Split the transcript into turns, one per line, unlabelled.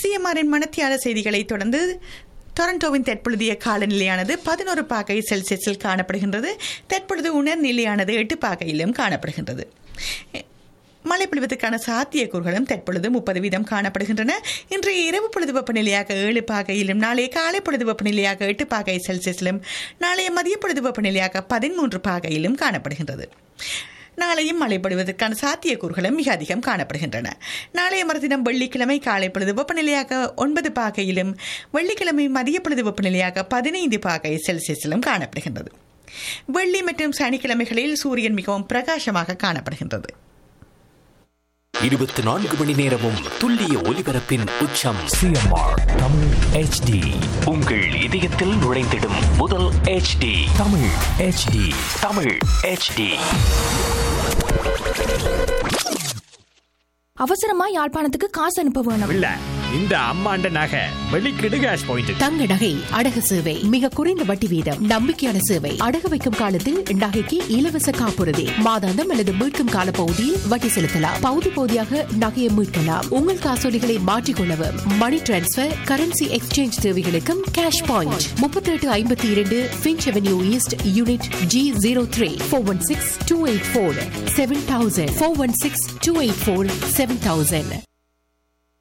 சிஎம்ஆரின் மணத்தியாளர் செய்திகளை தொடர்ந்து டொரண்டோவின் தற்பொழுதைய காலநிலையானது பதினோரு பாகை செல்சியஸில் காணப்படுகின்றது தற்பொழுது உணர்நிலையானது எட்டு பாகையிலும் காணப்படுகின்றது மழை பொழிவதற்கான சாத்தியக்கூறுகளும் தற்பொழுது முப்பது வீதம் காணப்படுகின்றன இன்றைய இரவு பொழுது வெப்பநிலையாக ஏழு பாகையிலும் நாளைய காலை பொழுது வெப்பநிலையாக எட்டு பாகை செல்சியஸிலும் நாளைய மதிய பொழுது வெப்பநிலையாக பதிமூன்று பாகையிலும் காணப்படுகின்றது நாளையும் மழை பொழிவதற்கான சாத்தியக்கூறுகளும் மிக அதிகம் காணப்படுகின்றன நாளைய மறுதினம் வெள்ளிக்கிழமை காலை பொழுது வெப்பநிலையாக ஒன்பது பாகையிலும் வெள்ளிக்கிழமை மதிய பொழுது வெப்பநிலையாக பதினைந்து பாகை செல்சியஸிலும் காணப்படுகின்றது வெள்ளி மற்றும் சனிக்கிழமைகளில் சூரியன் மிகவும் பிரகாசமாக காணப்படுகின்றது
இருபத்தி நான்கு மணி நேரமும் துல்லிய ஒலிபரப்பின் உச்சம்
சிஎம்ஆர் தமிழ் ஹெச்டி
உங்கள் இதயத்தில் நுழைந்திடும் முதல் HD
Tamil HD
Tamil HD
அவசரமா யாழ்ப்பாணத்துக்கு காசு அனுப்ப வேணும்
இல்ல இந்த அம்மாண்ட நகை வெளிக்கிடு கேஷ் பாயிண்ட்
தங்க நகை அடகு சேவை மிக குறைந்த வட்டி வீதம் நம்பிக்கையான சேவை அடகு வைக்கும் காலத்தில் நகைக்கு இலவச காப்புறுதி மாதாந்தம் அல்லது மீட்கும் கால பகுதியில் வட்டி செலுத்தலாம் பகுதி பகுதியாக நகையை மீட்கலாம் உங்கள் காசோலிகளை மாற்றிக்கொள்ளவும் மணி டிரான்ஸ்பர் கரன்சி எக்ஸ்சேஞ்ச் தேவைகளுக்கும் கேஷ் பாயிண்ட் முப்பத்தி எட்டு ஐம்பத்தி இரண்டு Finch Avenue East unit G zero three four one six two eight four seven thousand four one six two eight four seven thousand